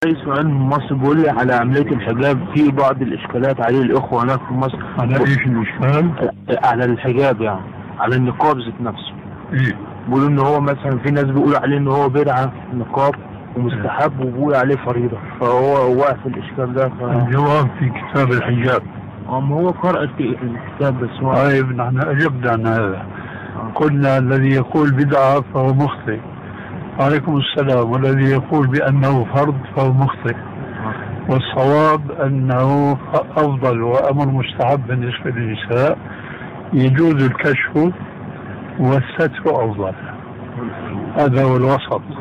أي سؤال من مصر بيقول لي على عملية الحجاب في بعض الإشكالات عليه الإخوة هناك في مصر على ايش الاشكال؟ على الحجاب يعني على النقاب ذات نفسه ايه بيقولوا إن هو مثلا في ناس بيقولوا عليه إن هو بدعة النقاب ومستحب وبيقولوا عليه فريضة فهو واقع في الإشكال ده ف... الجواب في كتاب الحجاب أما هو قرأ الكتاب بس هو طيب نحن اجبنا عن هذا قلنا الذي يقول بدعه فهو مخطئ وعليكم السلام والذي يقول بانه فرض فهو مخطئ والصواب انه افضل وامر مستحب بالنسبه للنساء يجوز الكشف والستر افضل هذا هو الوسط